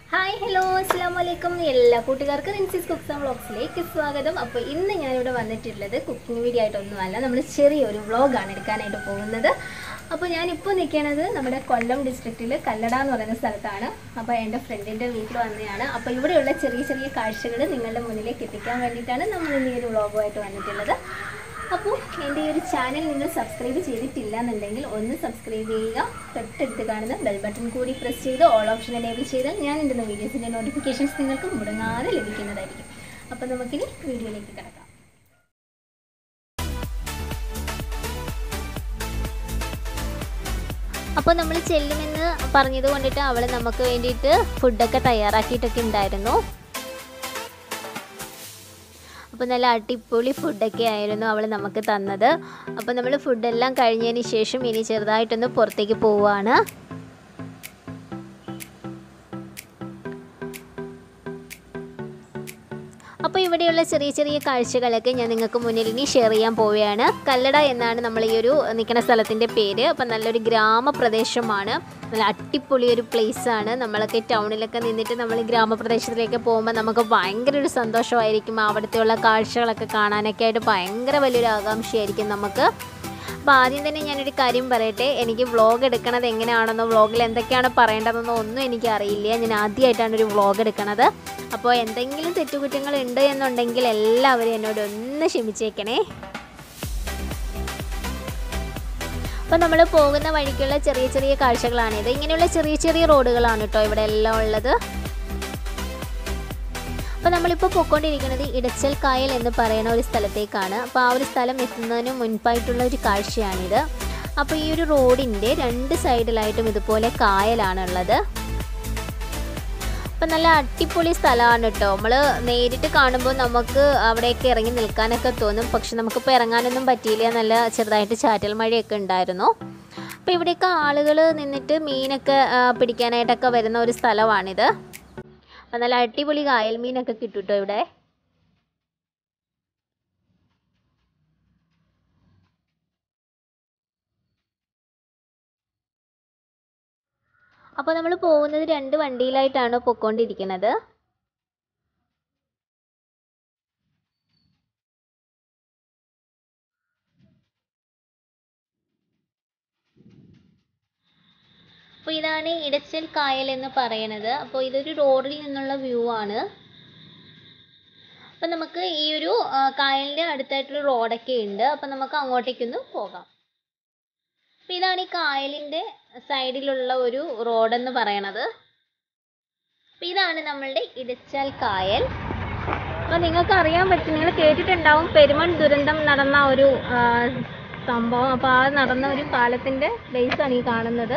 hi hello അസ്സാം വലൈക്കും എല്ലാ കൂട്ടുകാർക്കും റിൻസിസ് കുക്സ് ആൻഡ് വ്ളോഗ്സിലേക്ക് സ്വാഗതം അപ്പോൾ ഇന്ന് ഞാനിവിടെ വന്നിട്ടുള്ളത് കുക്കിംഗ് വീഡിയോ ആയിട്ടൊന്നുമല്ല നമ്മൾ ചെറിയൊരു വ്ളോഗാണ് എടുക്കാനായിട്ട് പോകുന്നത് അപ്പോൾ ഞാനിപ്പോൾ നിൽക്കുന്നത് നമ്മുടെ കൊല്ലം ഡിസ്ട്രിക്റ്റിൽ കല്ലട എന്ന് പറയുന്ന സ്ഥലത്താണ് അപ്പോൾ എൻ്റെ ഫ്രണ്ടിൻ്റെ വീട്ടിൽ വന്നതാണ് അപ്പോൾ ഇവിടെയുള്ള ചെറിയ ചെറിയ കാഴ്ചകൾ നിങ്ങളുടെ മുന്നിലേക്ക് എത്തിക്കാൻ വേണ്ടിയിട്ടാണ് നമ്മൾ ഇന്ന് ഈ ഒരു വ്ളോഗുമായിട്ട് വന്നിട്ടുള്ളത് അപ്പോൾ എൻ്റെ ഈ ഒരു ചാനൽ നിങ്ങൾ സബ്സ്ക്രൈബ് ചെയ്തിട്ടില്ല എന്നുണ്ടെങ്കിൽ ഒന്ന് സബ്സ്ക്രൈബ് ചെയ്യുക തൊട്ടടുത്ത് കാണുന്ന ബെൽ ബട്ടൺ കൂടി പ്രസ് ചെയ്ത് ഓൾ ഓപ്ഷൻ എനേബിൾ ചെയ്താൽ ഞാൻ ഇടുന്ന വീഡിയോസിൻ്റെ നോട്ടിഫിക്കേഷൻസ് നിങ്ങൾക്ക് മുടങ്ങാതെ ലഭിക്കുന്നതായിരിക്കും അപ്പോൾ നമുക്കിനി വീഡിയോയിലേക്ക് കിടക്കാം അപ്പോൾ നമ്മൾ ചെല്ലുമെന്ന് പറഞ്ഞത് കൊണ്ടിട്ട് അവൾ നമുക്ക് വേണ്ടിയിട്ട് ഫുഡൊക്കെ തയ്യാറാക്കിയിട്ടൊക്കെ ഉണ്ടായിരുന്നു അപ്പോൾ നല്ല അടിപൊളി ഫുഡൊക്കെ ആയിരുന്നു അവൾ നമുക്ക് തന്നത് അപ്പോൾ നമ്മൾ ഫുഡെല്ലാം കഴിഞ്ഞതിന് ശേഷം ഇനി ചെറുതായിട്ടൊന്ന് പുറത്തേക്ക് പോവുകയാണ് അപ്പോൾ ഇവിടെയുള്ള ചെറിയ ചെറിയ കാഴ്ചകളൊക്കെ ഞാൻ നിങ്ങൾക്ക് മുന്നിൽ ഇനി ഷെയർ ചെയ്യാൻ പോവുകയാണ് കല്ലട എന്നാണ് നമ്മൾ ഈ ഒരു നിൽക്കുന്ന സ്ഥലത്തിൻ്റെ പേര് അപ്പം നല്ലൊരു ഗ്രാമപ്രദേശമാണ് നല്ല അടിപൊളി ഒരു ആണ് നമ്മളൊക്കെ ടൗണിലൊക്കെ നിന്നിട്ട് നമ്മൾ ഗ്രാമപ്രദേശത്തിലേക്ക് പോകുമ്പോൾ നമുക്ക് ഭയങ്കര ഒരു സന്തോഷമായിരിക്കും അവിടുത്തെയുള്ള കാഴ്ചകളൊക്കെ കാണാനൊക്കെ ആയിട്ട് ഭയങ്കര വലിയൊരു ആകാംക്ഷയായിരിക്കും നമുക്ക് അപ്പോൾ ആദ്യം തന്നെ ഞാനൊരു കാര്യം പറയട്ടെ എനിക്ക് വ്ളോഗ് എടുക്കണത് എങ്ങനെയാണെന്നോ വ്ളോഗിൽ എന്തൊക്കെയാണ് പറയേണ്ടതെന്നോ ഒന്നും എനിക്ക് അറിയില്ല ഞാൻ ആദ്യമായിട്ടാണ് ഒരു വ്ളോഗ് എടുക്കണത് അപ്പോൾ എന്തെങ്കിലും തെറ്റുകുറ്റങ്ങൾ ഉണ്ട് എന്നുണ്ടെങ്കിൽ എല്ലാവരും എന്നോട് ഒന്ന് ക്ഷമിച്ചേക്കണേ അപ്പോൾ നമ്മൾ പോകുന്ന വഴിക്കുള്ള ചെറിയ ചെറിയ കാഴ്ചകളാണിത് ഇങ്ങനെയുള്ള ചെറിയ ചെറിയ റോഡുകളാണ് കേട്ടോ ഇവിടെ എല്ലാം ഉള്ളത് അപ്പോൾ നമ്മളിപ്പോൾ പോയിക്കൊണ്ടിരിക്കുന്നത് ഇടച്ചൽ കായൽ എന്ന് പറയുന്ന ഒരു സ്ഥലത്തേക്കാണ് അപ്പോൾ ആ ഒരു സ്ഥലം എത്തുന്നതിന് മുൻപായിട്ടുള്ള ഒരു കാഴ്ചയാണിത് അപ്പോൾ ഈ ഒരു റോഡിൻ്റെ രണ്ട് സൈഡിലായിട്ടും ഇതുപോലെ കായലാണുള്ളത് അപ്പം നല്ല അടിപൊളി സ്ഥലമാണ് കേട്ടോ നമ്മൾ നേരിട്ട് കാണുമ്പോൾ നമുക്ക് അവിടെയൊക്കെ ഇറങ്ങി നിൽക്കാനൊക്കെ തോന്നും പക്ഷെ നമുക്കിപ്പോൾ ഇറങ്ങാനൊന്നും പറ്റിയില്ല നല്ല ചെറുതായിട്ട് ചാറ്റൽ മഴയൊക്കെ ഉണ്ടായിരുന്നു അപ്പോൾ ഇവിടെയൊക്കെ ആളുകൾ നിന്നിട്ട് മീനൊക്കെ പിടിക്കാനായിട്ടൊക്കെ വരുന്ന ഒരു സ്ഥലമാണിത് അപ്പം നല്ല അടിപൊളി കായൽ മീനൊക്കെ കിട്ടും കേട്ടോ ഇവിടെ അപ്പോൾ നമ്മൾ പോകുന്നത് രണ്ട് വണ്ടിയിലായിട്ടാണ് പൊയ്ക്കൊണ്ടിരിക്കുന്നത് അപ്പോൾ ഇതാണ് ഇടച്ചൽ കായൽ എന്ന് പറയുന്നത് അപ്പോൾ ഇതൊരു റോഡിൽ നിന്നുള്ള വ്യൂ ആണ് അപ്പം നമുക്ക് ഈ ഒരു കായലിൻ്റെ അടുത്തായിട്ടുള്ള റോഡൊക്കെ ഉണ്ട് അപ്പം നമുക്ക് അങ്ങോട്ടേക്കൊന്ന് പോകാം അപ്പം ഇതാണ് ഈ കായലിൻ്റെ സൈഡിലുള്ള ഒരു റോഡെന്ന് പറയണത് അപ്പം ഇതാണ് നമ്മളുടെ ഇടച്ചാൽ കായൽ അപ്പം നിങ്ങൾക്ക് അറിയാൻ പറ്റും നിങ്ങൾ കേട്ടിട്ടുണ്ടാവും പെരുമൺ ദുരന്തം നടന്ന ഒരു സംഭവം അപ്പോൾ ആ നടന്ന ഒരു കാലത്തിൻ്റെ ബേസാണ് ഈ കാണുന്നത്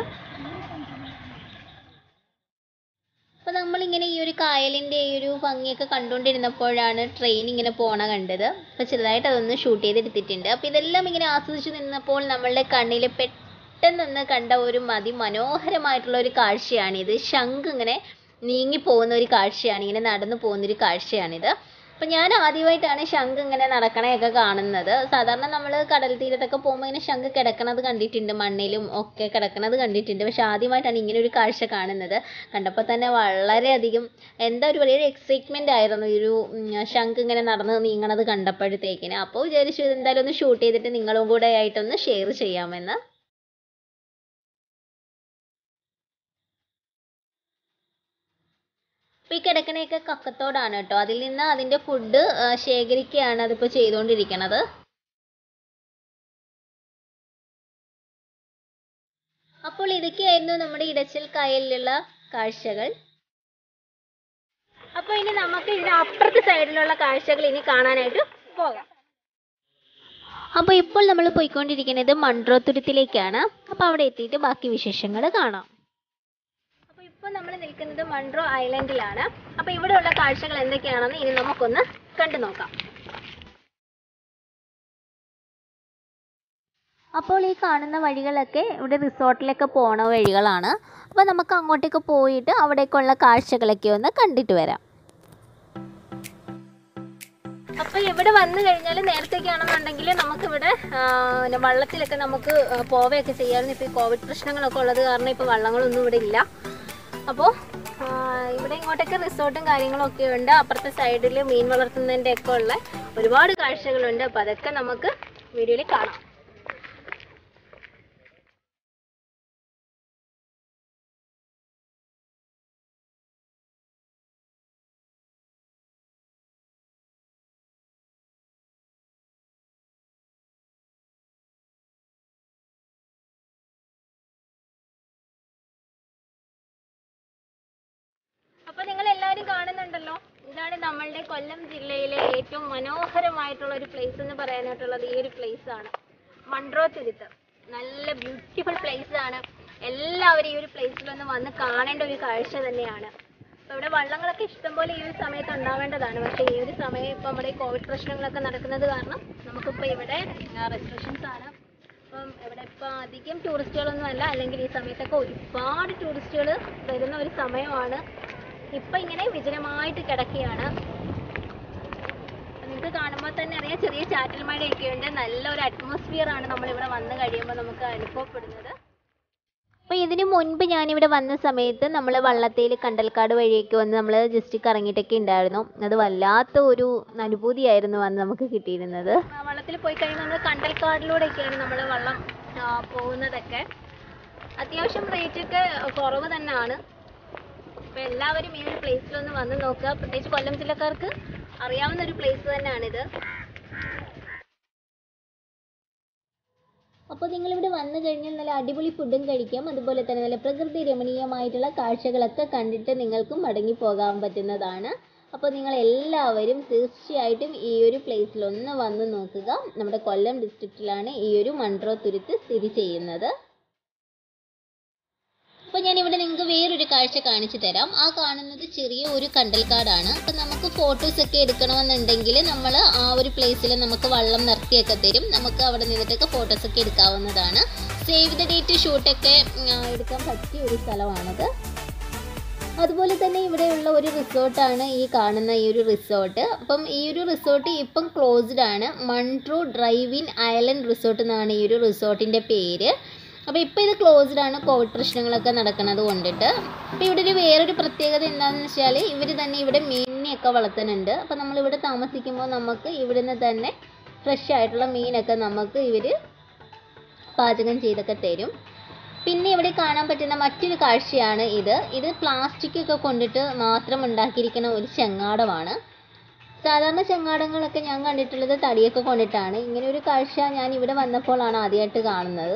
അപ്പോൾ നമ്മളിങ്ങനെ ഈ ഒരു കായലിൻ്റെ ഈ ഒരു ഭംഗിയൊക്കെ കണ്ടുകൊണ്ടിരുന്നപ്പോഴാണ് ട്രെയിൻ ഇങ്ങനെ പോണ കണ്ടത് അപ്പോൾ ചെറുതായിട്ട് അതൊന്ന് ഷൂട്ട് ചെയ്തെടുത്തിട്ടുണ്ട് അപ്പോൾ ഇതെല്ലാം ഇങ്ങനെ ആസ്വദിച്ച് നിന്നപ്പോൾ നമ്മളുടെ കണ്ണിൽ പെട്ടെന്നൊന്ന് കണ്ട ഒരു അതിമനോഹരമായിട്ടുള്ള ഒരു കാഴ്ചയാണിത് ശംഖ് ഇങ്ങനെ നീങ്ങി പോകുന്ന ഒരു കാഴ്ചയാണ് ഇങ്ങനെ നടന്നു പോകുന്ന ഒരു കാഴ്ചയാണിത് അപ്പം ഞാൻ ആദ്യമായിട്ടാണ് ശംഖ് ഇങ്ങനെ നടക്കണയൊക്കെ കാണുന്നത് സാധാരണ നമ്മൾ കടൽ തീരത്തൊക്കെ പോകുമ്പോൾ ഇങ്ങനെ ശംഖ് കിടക്കണത് കണ്ടിട്ടുണ്ട് മണ്ണിലും ഒക്കെ കിടക്കണത് കണ്ടിട്ടുണ്ട് പക്ഷെ ആദ്യമായിട്ടാണ് ഇങ്ങനെ ഒരു കാഴ്ച കാണുന്നത് കണ്ടപ്പോൾ തന്നെ വളരെയധികം എന്താ ഒരു വലിയൊരു എക്സൈറ്റ്മെൻ്റ് ആയിരുന്നു ഈ ഒരു ശംഖ് ഇങ്ങനെ നടന്ന് നീങ്ങണത് കണ്ടപ്പോഴത്തേക്കിന് അപ്പോൾ വിചാരിച്ചു എന്തായാലും ഒന്ന് ഷൂട്ട് ചെയ്തിട്ട് നിങ്ങളും കൂടെ ആയിട്ടൊന്ന് ഷെയർ ചെയ്യാമെന്ന് അപ്പോൾ ഈ കിടക്കണയൊക്കെ കക്കത്തോടാണ് കേട്ടോ അതിൽ നിന്ന് അതിൻ്റെ ഫുഡ് ശേഖരിക്കുകയാണ് അതിപ്പോൾ ചെയ്തുകൊണ്ടിരിക്കുന്നത് അപ്പോൾ ഇതൊക്കെയായിരുന്നു നമ്മുടെ ഇടച്ചൽ കായലിലുള്ള കാഴ്ചകൾ അപ്പോൾ ഇനി നമുക്ക് ഇതിന് അപ്പുറത്തെ സൈഡിലുള്ള കാഴ്ചകൾ ഇനി കാണാനായിട്ട് പോകാം അപ്പോൾ ഇപ്പോൾ നമ്മൾ പോയിക്കൊണ്ടിരിക്കുന്നത് മൺട്രോത്തുരുത്തിലേക്കാണ് അപ്പോൾ അവിടെ എത്തിയിട്ട് ബാക്കി വിശേഷങ്ങൾ കാണാം അപ്പോൾ ഇപ്പോൾ നമ്മൾ നിൽക്കുന്നത് മൺട്രോ ഐലൻഡിലാണ് അപ്പോൾ ഇവിടെയുള്ള കാഴ്ചകൾ എന്തൊക്കെയാണെന്ന് ഇനി നമുക്കൊന്ന് കണ്ടു നോക്കാം അപ്പോൾ ഈ കാണുന്ന വഴികളൊക്കെ ഇവിടെ റിസോർട്ടിലൊക്കെ പോണ വഴികളാണ് അപ്പോൾ നമുക്ക് അങ്ങോട്ടേക്ക് പോയിട്ട് അവിടേക്കുള്ള കാഴ്ചകളൊക്കെ ഒന്ന് കണ്ടിട്ട് വരാം അപ്പോൾ ഇവിടെ വന്നു കഴിഞ്ഞാൽ നേരത്തെയൊക്കെ ആണെന്നുണ്ടെങ്കിൽ നമുക്കിവിടെ ആ, പിന്നെ വള്ളത്തിലൊക്കെ നമുക്ക് ആ, പോവുകയൊക്കെ ചെയ്യാമായിരുന്നു ഇപ്പോൾ ഈ കോവിഡ് പ്രശ്നങ്ങളൊക്കെ ഉള്ളത് കാരണം ഇപ്പോൾ വള്ളങ്ങളൊന്നും ഇവിടെ ഇല്ല അപ്പോൾ ഇവിടെ ഇങ്ങോട്ടൊക്കെ റിസോർട്ടും കാര്യങ്ങളും ഒക്കെ ഉണ്ട് അപ്പുറത്തെ സൈഡിൽ മീൻ വളർത്തുന്നതിൻ്റെ ഒക്കെ ഉള്ള ഒരുപാട് കാഴ്ചകളുണ്ട് അപ്പോൾ അതൊക്കെ നമുക്ക് വീഡിയോയിൽ കാണാം അപ്പോൾ നിങ്ങൾ എല്ലാവരും കാണുന്നുണ്ടല്ലോ ഇതാണ് നമ്മളുടെ കൊല്ലം ജില്ലയിലെ ഏറ്റവും മനോഹരമായിട്ടുള്ള ഒരു പ്ലേസ് എന്ന് പറയാനായിട്ടുള്ളത് ഈ ഒരു പ്ലേസ് ആണ് മൺട്രോ തുരുത്ത് നല്ല ബ്യൂട്ടിഫുൾ പ്ലേസ് ആണ് എല്ലാവരും ഈ ഒരു പ്ലേസിലൊന്ന് വന്ന് കാണേണ്ട ഒരു കാഴ്ച തന്നെയാണ് അപ്പോൾ ഇവിടെ വള്ളങ്ങളൊക്കെ ഇഷ്ടംപോലെ ഈ ഒരു സമയത്ത് ഉണ്ടാവേണ്ടതാണ് പക്ഷേ ഈ ഒരു സമയം ഇപ്പോൾ നമ്മുടെ ഈ കോവിഡ് പ്രശ്നങ്ങളൊക്കെ നടക്കുന്നത് കാരണം നമുക്കിപ്പോൾ ഇവിടെ റെസ്ട്രിക്ഷൻസ് ആണ് അപ്പം ഇവിടെ ഇപ്പോൾ അധികം ടൂറിസ്റ്റുകളൊന്നും അല്ല അല്ലെങ്കിൽ ഈ സമയത്തൊക്കെ ഒരുപാട് ടൂറിസ്റ്റുകൾ വരുന്ന ഒരു സമയമാണ് ഇപ്പം ഇങ്ങനെ വിജനമായിട്ട് കിടക്കുകയാണ് നിങ്ങൾക്ക് കാണുമ്പോൾ തന്നെ അറിയാം ചെറിയ ചാറ്റൽ മഴയൊക്കെ ഉണ്ട് നല്ലൊരു അറ്റ്മോസ്ഫിയർ ആണ് നമ്മളിവിടെ വന്ന് കഴിയുമ്പോൾ നമുക്ക് അനുഭവപ്പെടുന്നത് അപ്പോൾ ഇതിനു മുൻപ് ഞാനിവിടെ വന്ന സമയത്ത് നമ്മൾ വള്ളത്തേൽ കണ്ടൽക്കാട് വഴിയൊക്കെ വന്ന് നമ്മൾ ജസ്റ്റ് കറങ്ങിയിട്ടൊക്കെ ഉണ്ടായിരുന്നു അത് വല്ലാത്ത ഒരു അനുഭൂതിയായിരുന്നു അന്ന് നമുക്ക് കിട്ടിയിരുന്നത് വള്ളത്തിൽ പോയി കഴിയുമ്പോൾ നമ്മൾ കണ്ടൽക്കാടിലൂടെയൊക്കെയാണ് നമ്മൾ വള്ളം ആ, പോകുന്നതൊക്കെ അത്യാവശ്യം റേറ്റൊക്കെ കുറവ് തന്നെയാണ് അപ്പോൾ എല്ലാവരും ഈ ഒരു പ്ലേസിലൊന്ന് വന്ന് നോക്കുക പ്രത്യേകിച്ച് കൊല്ലം ജില്ലക്കാർക്ക് അറിയാവുന്ന ഒരു പ്ലേസ് തന്നെയാണിത് അപ്പോൾ നിങ്ങളിവിടെ വന്നു കഴിഞ്ഞാൽ നല്ല അടിപൊളി ഫുഡും കഴിക്കാം അതുപോലെ തന്നെ നല്ല പ്രകൃതി രമണീയമായിട്ടുള്ള കാഴ്ചകളൊക്കെ കണ്ടിട്ട് നിങ്ങൾക്കും മടങ്ങി പോകാൻ പറ്റുന്നതാണ് അപ്പോൾ നിങ്ങൾ എല്ലാവരും തീർച്ചയായിട്ടും ഈ ഒരു പ്ലേസിൽ ഒന്ന് വന്ന് നോക്കുക നമ്മുടെ കൊല്ലം ഡിസ്ട്രിക്റ്റിലാണ് ഈ ഒരു മൺട്രോ തുരുത്ത് സ്ഥിതി ചെയ്യുന്നത് അപ്പോൾ ഞാൻ ഇവിടെ നിങ്ങൾക്ക് വേറൊരു കാഴ്ച കാണിച്ചു തരാം ആ കാണുന്നത് ചെറിയ ഒരു കണ്ടൽക്കാടാണ് അപ്പോൾ നമുക്ക് ഫോട്ടോസ് ഒക്കെ എടുക്കണമെന്നുണ്ടെങ്കിൽ നമ്മൾ ആ ഒരു പ്ലേസിൽ നമുക്ക് വള്ളം നിർത്തിയൊക്കെ തരും നമുക്ക് അവിടെ നിന്നിട്ടൊക്കെ ഫോട്ടോസ് ഒക്കെ എടുക്കാവുന്നതാണ് സേവ് ദ ഡേറ്റ് ഷൂട്ടൊക്കെ എടുക്കാൻ പറ്റിയ ഒരു സ്ഥലമാണത് അതുപോലെ തന്നെ ഇവിടെയുള്ള ഒരു റിസോർട്ടാണ് ഈ കാണുന്ന ഈ ഒരു റിസോർട്ട് അപ്പം ഈ ഒരു റിസോർട്ട് ഇപ്പം ക്ലോസ്ഡ് ആണ് Munroe drive in island resort എന്നാണ് ഈ ഒരു റിസോർട്ടിൻ്റെ പേര് അപ്പോൾ ഇപ്പോൾ ഇത് ക്ലോസ്ഡ് ആണ് കോവിഡ് പ്രശ്നങ്ങളൊക്കെ നടക്കുന്നത് കൊണ്ടിട്ട് അപ്പോൾ ഇവിടെ ഒരു വേറൊരു പ്രത്യേകത എന്താണെന്ന് വെച്ചാൽ ഇവർ തന്നെ ഇവിടെ മീനിനെയൊക്കെ വളർത്തുന്നുണ്ട് അപ്പോൾ നമ്മളിവിടെ താമസിക്കുമ്പോൾ നമുക്ക് ഇവിടുന്ന് തന്നെ ഫ്രഷ് ആയിട്ടുള്ള മീനൊക്കെ നമുക്ക് ഇവർ പാചകം ചെയ്തൊക്കെ തരും പിന്നെ ഇവിടെ കാണാൻ പറ്റുന്ന മറ്റൊരു കാഴ്ചയാണ് ഇത് ഇത് പ്ലാസ്റ്റിക് ഒക്കെ കൊണ്ടിട്ട് മാത്രം ഉണ്ടാക്കിയിരിക്കുന്ന ഒരു ചെങ്ങാടമാണ് സാധാരണ ചെങ്ങാടങ്ങളൊക്കെ ഞാൻ കണ്ടിട്ടുള്ളത് തടിയൊക്കെ കൊണ്ടിട്ടാണ് ഇങ്ങനെ ഒരു കാഴ്ച ഞാൻ ഇവിടെ വന്നപ്പോഴാണ് ആദ്യമായിട്ട് കാണുന്നത്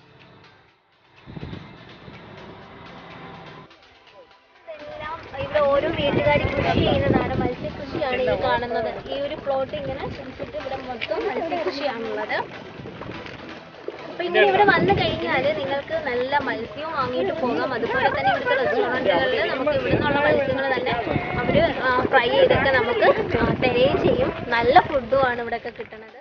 ഇതെല്ലാം ഇവിടെ ഓരോ വീട്ടുകാരും കൃഷി ചെയ്യുന്നതാണ് മത്സ്യകൃഷിയാണ് ഈ കാണുന്നത് ഈ ഒരു പ്ലോട്ട് ഇങ്ങനെ തിരിച്ചിട്ട് ഇവിടെ മൊത്തം മത്സ്യകൃഷിയാണുള്ളത് അപ്പൊ ഇങ്ങനെ ഇവിടെ വന്നു കഴിഞ്ഞാൽ നിങ്ങൾക്ക് നല്ല മത്സ്യവും വാങ്ങിയിട്ട് പോകാം അതുപോലെ തന്നെ ഇവിടുത്തെ റെസ്റ്റോറൻറ്റുകളിൽ നമുക്ക് ഇവിടെ നിന്നുള്ള മത്സ്യങ്ങൾ തന്നെ അവർ ഫ്രൈ ചെയ്തൊക്കെ നമുക്ക് ആ, തരുകയും ചെയ്യും നല്ല ഫുഡുമാണ് ഇവിടെയൊക്കെ കിട്ടുന്നത്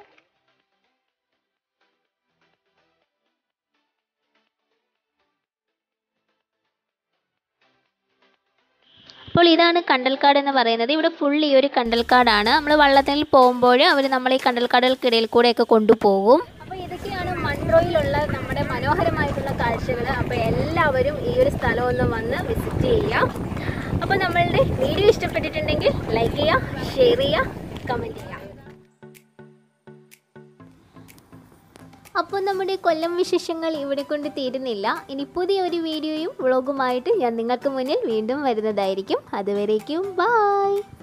അപ്പോൾ ഇതാണ് കണ്ടൽക്കാട് എന്ന് പറയുന്നത് ഇവിടെ ഫുൾ ഈ ഒരു കണ്ടൽക്കാടാണ് നമ്മൾ വള്ളത്തിൽ പോകുമ്പോൾ അവർ നമ്മൾ ഈ കണ്ടൽക്കാടുകൾക്കിടയിൽ കൂടെയൊക്കെ കൊണ്ടുപോകും അപ്പോൾ ഇതൊക്കെയാണ് മൺട്രോയിലുള്ള നമ്മുടെ മനോഹരമായിട്ടുള്ള കാഴ്ചകൾ അപ്പോൾ എല്ലാവരും ഈ ഒരു സ്ഥലം ഒന്ന് വന്ന് വിസിറ്റ് ചെയ്യാം അപ്പോൾ നമ്മളുടെ വീഡിയോ ഇഷ്ടപ്പെട്ടിട്ടുണ്ടെങ്കിൽ ലൈക്ക് ചെയ്യുക ഷെയർ ചെയ്യുക കമൻറ്റ് ചെയ്യുക അപ്പോൾ നമ്മുടെ കൊല്ലം വിശേഷങ്ങൾ ഇവിടെ കൊണ്ട് തീരുന്നില്ല ഇനി പുതിയൊരു വീഡിയോയും വ്ളോഗുമായിട്ട് ഞാൻ നിങ്ങൾക്ക് മുന്നിൽ വീണ്ടും വരുന്നതായിരിക്കും അതുവരേക്കും ബായ്